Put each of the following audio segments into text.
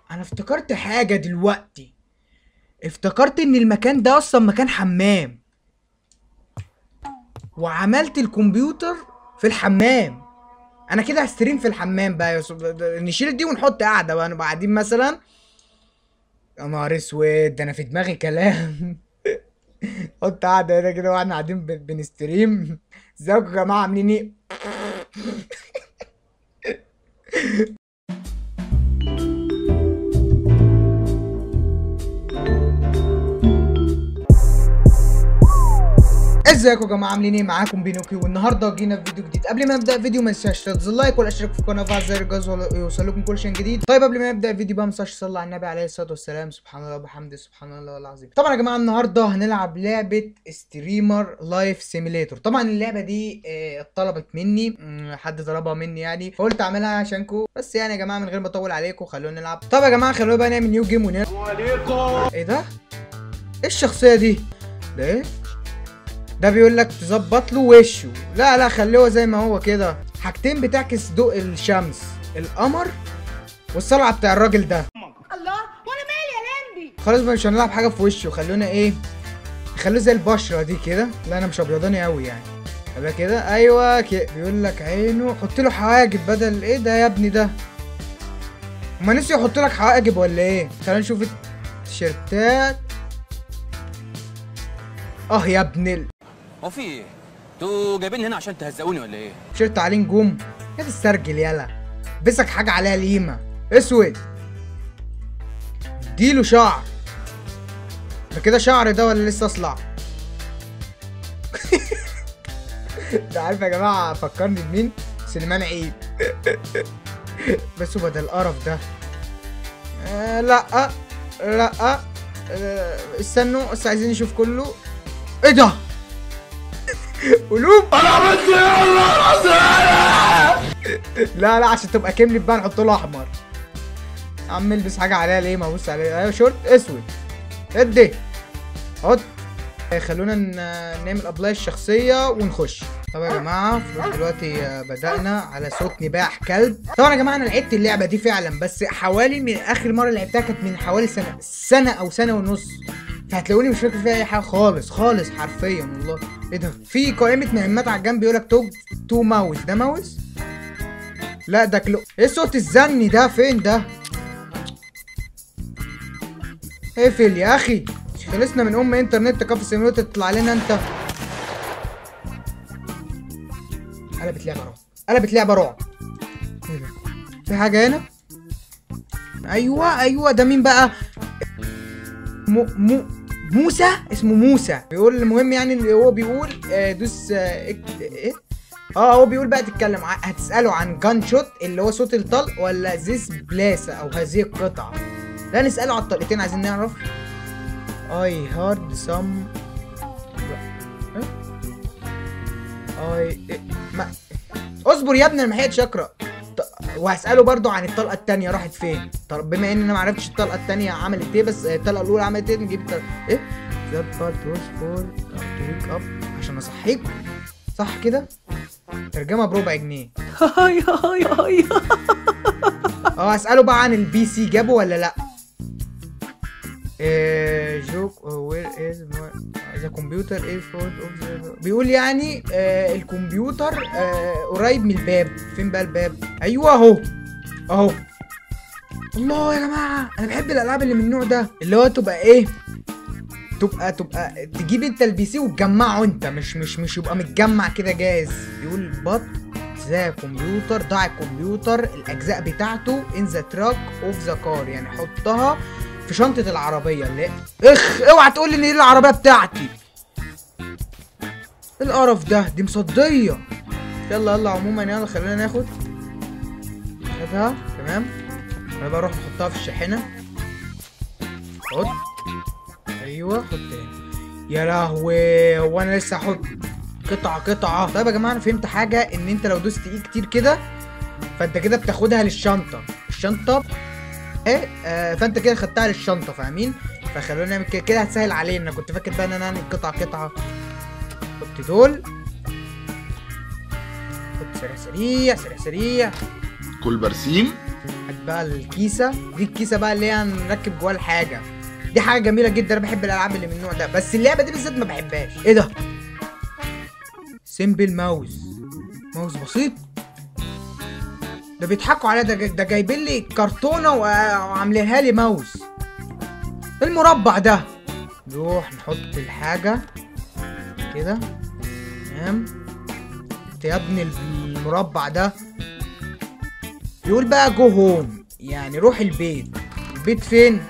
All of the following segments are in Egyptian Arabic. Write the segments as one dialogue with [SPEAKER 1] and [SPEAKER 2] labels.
[SPEAKER 1] انا افتكرت حاجه دلوقتي افتكرت ان المكان ده اصلا مكان حمام وعملت الكمبيوتر في الحمام انا كده هستريم في الحمام بقى يا صب... نشيل دي ونحط قاعده بقى نبقى قاعدين مثلا يا نهار اسود ده انا في دماغي كلام حط قاعده هنا كده واحنا قاعدين بن- بنستريم ازيكم يا جماعه عاملين ايه ازيكم يا جماعه عاملين ايه معاكم بينوكي والنهارده جينا في فيديو جديد قبل ما نبدا الفيديو ما تنساش تنزل لايك والاشتراك في القناه وفعل زر الجرس يوصل لكم كل شيء جديد طيب قبل ما نبدا الفيديو بقى ما تنساش تصلي على النبي عليه الصلاه والسلام سبحان الله وبحمده سبحان الله العظيم طبعا يا جماعه النهارده هنلعب لعبه ستريمر لايف سيميليتور طبعا اللعبه دي آه، اتطلبت مني مم، حد طلبها مني يعني فقلت اعملها عشانكم بس يعني يا جماعه من غير ما اطول عليكم خلونا نلعب طب يا جماعه خلونا بقى نعمل نيو جيم ونلعب ايه ده ايه الشخصيه دي ده ايه ده بيقول لك تظبط له وشه لا لا خليه زي ما هو كده حاجتين بتعكس ضوء الشمس القمر والصلعه بتاع الراجل ده
[SPEAKER 2] الله وانا مالي يا لمبي
[SPEAKER 1] خلاص بقى مش هنلعب حاجه في وشه خلونا ايه نخلوه زي البشره دي كده لا انا مش ابيضاني قوي يعني خليها كده ايوه كده بيقول لك عينه حط له حواجب بدل ايه ده يا ابني ده هما نسيوا يحطوا لك حواجب ولا ايه خلينا نشوف التيشيرتات اه يا ابن ال...
[SPEAKER 3] هو في ايه؟ انتوا جايبيني هنا عشان تهزقوني ولا ايه؟
[SPEAKER 1] تيشيرت عليه نجوم يا تسترجل يلا بسك حاجة عليها القيمة اسود اديله شعر ده كده شعر ده ولا لسه اصلع ده عارف يا جماعة فكرني بمين سليمان عيد بس هو بدل القرف ده آه لا لا آه استنوا بس عايزين نشوف كله ايه ده قلوب لا لا عشان تبقى كملت بقى نحط له احمر يا عم البس حاجه عليها ليه ما بص عليها ايوه شورت اسود ادي حط آه، خلونا ن- نعمل ابلاي الشخصيه ونخش طب يا جماعه المفروض دلوقتي آه، بدانا على صوت نباح كلب طبعا يا جماعه انا لعبت اللعبه دي فعلا بس حوالي من اخر مره لعبتها كانت من حوالي سنه سنه او سنه ونص فهتلاقوني مش فاكر فيها اي حاجه خالص خالص حرفيا والله ايه ده في قائمه مهمات على الجنب بيقول لك توب تو ماوس ده ماوس لا ده كلو ايه صوت الزني ده فين ده اقفل يا اخي خلصنا من ام انترنت كافي سيميوليتر تطلع لنا انت قلبت لعبه رعب قلبت لعبه رعب ايه ده في حاجه هنا ايوه ايوه ده مين بقى مو مو موسى اسمه موسى بيقول المهم يعني اللي هو بيقول آه، دوس آه، اكت- ايه اه هو بيقول بقى تتكلم ع- هتساله عن جان شوت اللي هو صوت الطلق ولا ذيس بلاسة او هذه القطعه لا نساله على الطلقتين عايزين نعرف اي هارد سم اي ما اصبر يا ابني انا ما لحقتش اقرا ط- وهساله برضو عن الطلقه التانية راحت فين طب بما ان انا ما عرفتش الطلقه التانية عملت ايه بس الطلقه الاولى عملت ايه نجيب الطلقه ايه ذات بارت was for to wake up عشان اصحيك صح كده ترجمه بربع جنيه
[SPEAKER 2] هاي هاي هاي
[SPEAKER 1] اه هسأله بقى عن البي سي جابه ولا لا إيه جوك وير از ذا كمبيوتر ايه فود اوف بيقول يعني آه الكمبيوتر آه قريب من الباب فين بقى الباب ايوه اهو اهو الله يا جماعه انا بحب الالعاب اللي من النوع ده اللي هو تبقى ايه تبقى تبقى تجيب انت البي سي وتجمعه انت مش مش مش يبقى متجمع كده جاهز يقول بط ذا كمبيوتر ضع الكمبيوتر الاجزاء بتاعته ان ذا تراك اوف ذا كار يعني حطها في شنطه العربيه اللي هي- اخ اوعى تقول لي ان دي العربيه بتاعتي ايه القرف ده دي مصديه يلا يلا عموما يلا خلينا ناخد خدها تمام انا بقى اروح نحطها في الشاحنه حط ايوه حط تاني يا لهوي هو انا لسه هحط قطعه قطعه طيب يا جماعه انا فهمت حاجه ان انت لو دوست ايه كتير كده فانت كده بتاخدها للشنطه الشنطه ايه آه فانت كده خدتها للشنطه فاهمين فخلونا نعمل كده كده هتسهل علينا انا كنت فاكر بقى ان انا اعمل قطعه قطعه حط دول حط سريع سريع سريع سريع
[SPEAKER 4] كل برسيم
[SPEAKER 1] بقى الكيسه دي الكيسه بقى اللي هي هنركب جواها الحاجه دي حاجه جميله جدا انا بحب الالعاب اللي من النوع ده بس اللعبه دي بالذات ما بحبهاش ايه ده سيمبل ماوس ماوس بسيط ده بيضحكوا عليا ده جا- ده جايبين لي كرتونه وع- وعاملينها لي ماوس إيه المربع ده نروح نحط الحاجه كده تمام انت يا ابني المربع ده يقول بقى جو هوم يعني روح البيت البيت فين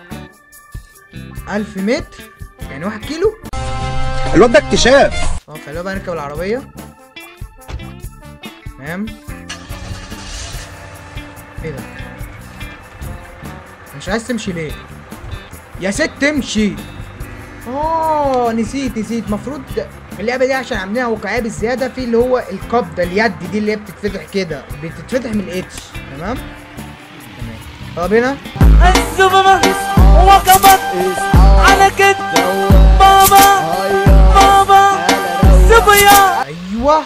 [SPEAKER 1] ألف متر يعني واحد كيلو
[SPEAKER 4] الواد ده اكتشاف
[SPEAKER 1] اه خلينا بقى نركب العربية تمام ايه ده مش عايز تمشي ليه يا ست تمشي اه نسيت نسيت مفروض اللعبة دي عشان عاملينها واقعية بالزيادة في اللي هو القبضة اليد دي اللي هي بتتفتح كده بتتفتح من الاتش تمام تمام طب هنا
[SPEAKER 2] الزمامة وقفت على كتف ماما ماما صبيا
[SPEAKER 1] ايوه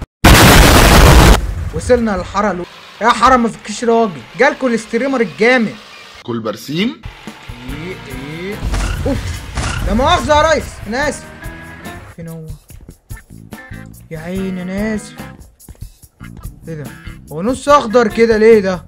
[SPEAKER 1] وصلنا للحاره الو... يا حاره ما فيكش راجل جالكوا الاستريمر الجامد
[SPEAKER 4] كل برسيم
[SPEAKER 1] ايه ايه اوف لا مؤاخذه يا ريس انا اسف فين هو يا عيني انا اسف ايه ده هو نص اخضر كده ليه ده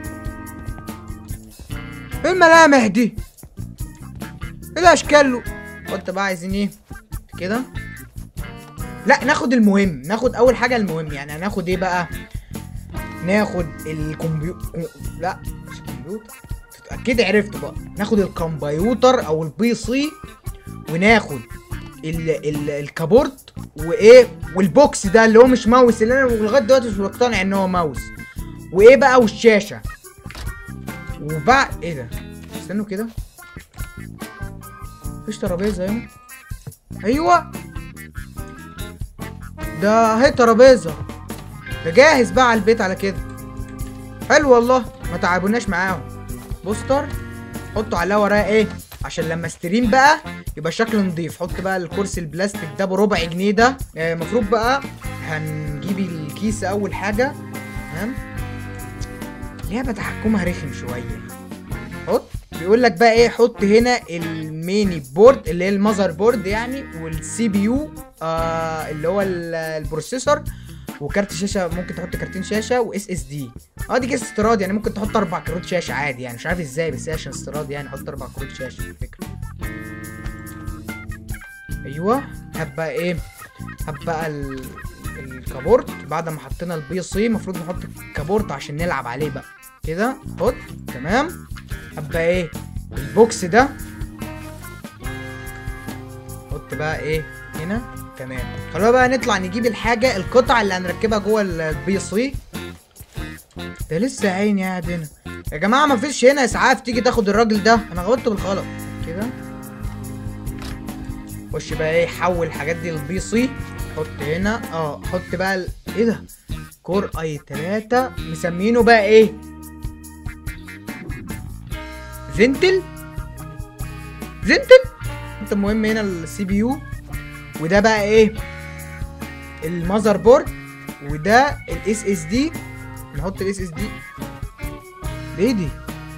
[SPEAKER 1] ايه الملامح دي ايه الاشكال له قلت بقى عايزين ايه كده لا ناخد المهم ناخد اول حاجه المهم يعني هناخد ايه بقى ناخد الكمبيوتر لا مش الكمبيوتر اكيد عرفت بقى ناخد الكمبيوتر او البي سي وناخد ال ال الكابورت وايه والبوكس ده اللي هو مش ماوس اللي انا لغايه دلوقتي مش مقتنع ان هو ماوس وايه بقى والشاشه وبعد ايه ده استنوا كده مفيش ترابيزه اهي ايوه ده اهي ترابيزه ده جاهز بقى على البيت على كده حلو والله ما تعبوناش معاهم بوستر حطوا عليها وراه ايه عشان لما استريم بقى يبقى شكل نضيف حط بقى الكرسي البلاستيك ده بربع جنيه ده المفروض بقى هنجيب الكيس اول حاجه تمام لعبه تحكمها رخم شويه حط بيقول لك بقى ايه حط هنا الميني بورد اللي هي المذر بورد يعني والسي بي يو آه اللي هو ال- البروسيسور وكارت شاشه ممكن تحط كارتين شاشه واس اس دي اه دي كيس استيراد يعني ممكن تحط اربع كروت شاشه عادي يعني مش عارف ازاي بس هي عشان استيراد يعني حط اربع كروت شاشه الفكره ايوه هات بقى ايه هات بقى ال... الكابورت بعد ما حطينا البي سي المفروض نحط الكابورت عشان نلعب عليه بقى كده حط تمام هات بقى ايه البوكس ده حط بقى ايه هنا تمام خلونا بقى نطلع نجيب الحاجه القطع اللي هنركبها جوه البي سي ده لسه عيني قاعد هنا يا جماعه مفيش هنا اسعاف تيجي تاخد الراجل ده انا غلطت بالغلط كده خش بقى ايه حول الحاجات دي للبي سي حط هنا اه حط بقى ال... ايه ده كور اي 3 مسمينه بقى ايه زنتل زنتل انت المهم هنا السي بي يو وده بقى ايه المذر بورد وده الاس اس دي نحط الاس اس دي ليه دي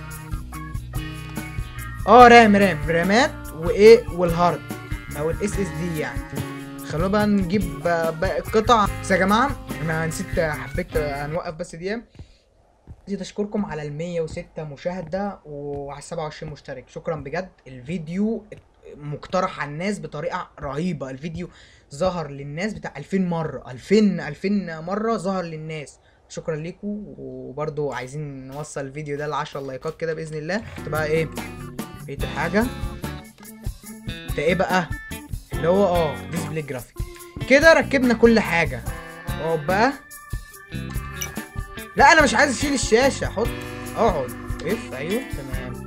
[SPEAKER 1] اه رام رام رامات وايه والهارد او الاس اس دي يعني خلونا بقى نجيب باقي القطع بس يا جماعه انا نسيت حبيت هنوقف بس دي نسيت اشكركم على ال 106 مشاهده وعلى 27 مشترك شكرا بجد الفيديو مقترح على الناس بطريقه رهيبه الفيديو ظهر للناس بتاع 2000 مره 2000 2000 مره ظهر للناس شكرا ليكم وبرضو عايزين نوصل الفيديو ده ل 10 لايكات كده باذن الله تبقى ايه بقيه الحاجه ده ايه بقى اللي هو اه ديسبلاي جرافيك كده ركبنا كل حاجه اقعد بقى لا انا مش عايز اشيل الشاشه حط اقعد اف ايوه تمام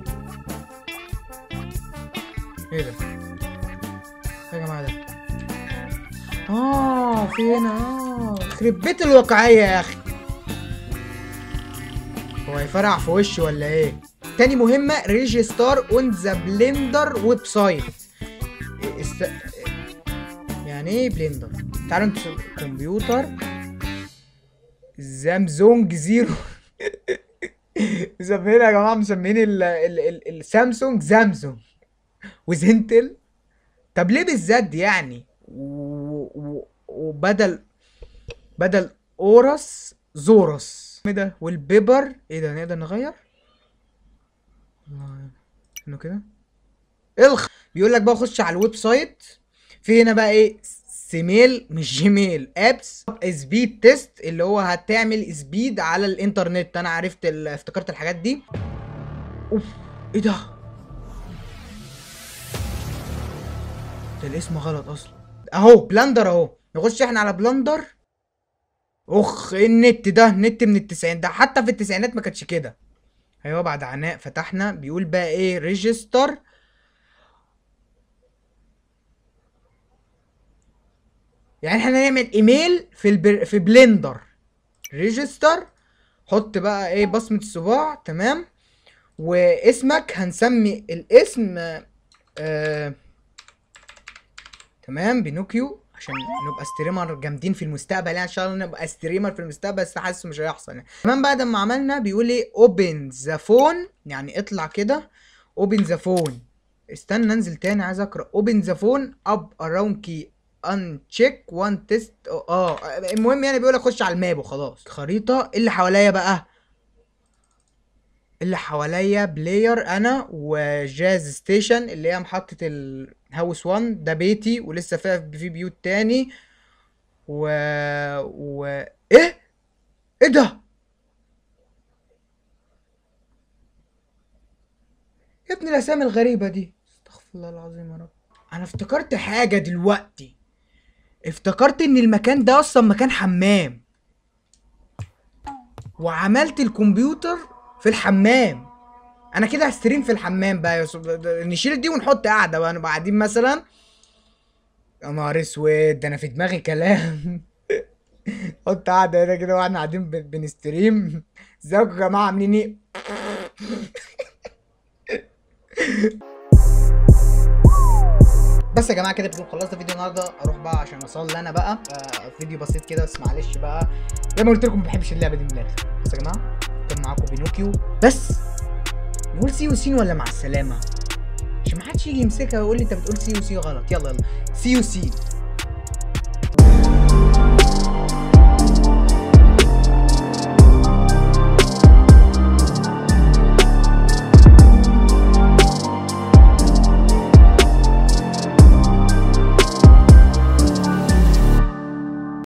[SPEAKER 1] ايه ده ايه يا جماعه ده اه في هنا اه يخرب بيت الواقعيه يا اخي هو هيفرع في وشي ولا ايه تاني مهمه ريجستار اون ذا بلندر ويب سايت است... يعني ايه بلندر تعالوا انتوا كمبيوتر سامسونج زيرو مسميين يا جماعه مسميين ال- ال- ال- السامسونج زامسونج وزنتل طب ليه بالذات دي يعني و- و- وبدل بدل اورس زورس ايه ده والبيبر ايه ده نقدر نغير والله انه كده الخ بيقول لك بقى خش على الويب سايت في هنا بقى ايه سيميل مش جيميل ابس سبيد تيست اللي هو هتعمل سبيد على الانترنت انا عرفت ال- افتكرت الحاجات دي اوف ايه ده ده الاسم غلط اصلا اهو بلندر اهو نخش احنا على بلندر اخ إيه النت ده نت من التسعينات ده حتى في التسعينات ما كانتش كده ايوه بعد عناء فتحنا بيقول بقى ايه ريجستر يعني احنا نعمل ايميل في البر... في بلندر ريجستر حط بقى ايه بصمة الصباع تمام واسمك هنسمي الاسم آه... تمام بينوكيو عشان نبقى ستريمر جامدين في المستقبل يعني ان شاء الله نبقى ستريمر في المستقبل بس حاسس مش هيحصل يعني كمان بعد ما عملنا بيقول ايه اوبن ذا فون يعني اطلع كده اوبن ذا فون استنى انزل تاني عايز اقرا اوبن ذا فون اب اراوند كي ان تشيك وان تيست اه المهم يعني بيقول اخش على الماب وخلاص خريطه اللي حواليا بقى اللي حواليا بلاير انا وجاز ستيشن اللي هي محطة الهاوس 1 ده بيتي ولسه فيها في بيوت تاني و و ايه ايه ده يا ابني الاسامي الغريبة دي استغفر الله العظيم يا رب انا افتكرت حاجة دلوقتي افتكرت ان المكان ده اصلا مكان حمام وعملت الكمبيوتر في الحمام انا كده هستريم في الحمام بقى يا سب- ده- نشيل دي ونحط قاعده بقى نبقى قاعدين مثلا يا نهار اسود ده انا في دماغي كلام حط قاعده هنا كده واحنا قاعدين بن- بنستريم ازيكم يا جماعه عاملين ايه بس يا جماعه كده بنكون خلصت فيديو النهارده اروح بقى عشان اصلي انا بقى آه فيديو بسيط كده بس معلش بقى زي ما قلت لكم ما بحبش اللعبه دي من الاخر بس يا جماعه كان معاكم بينوكيو بس نقول سي وسين ولا مع السلامه عشان ما حدش يجي يمسكها ويقول لي انت بتقول سي وسي غلط يلا يلا سي وسين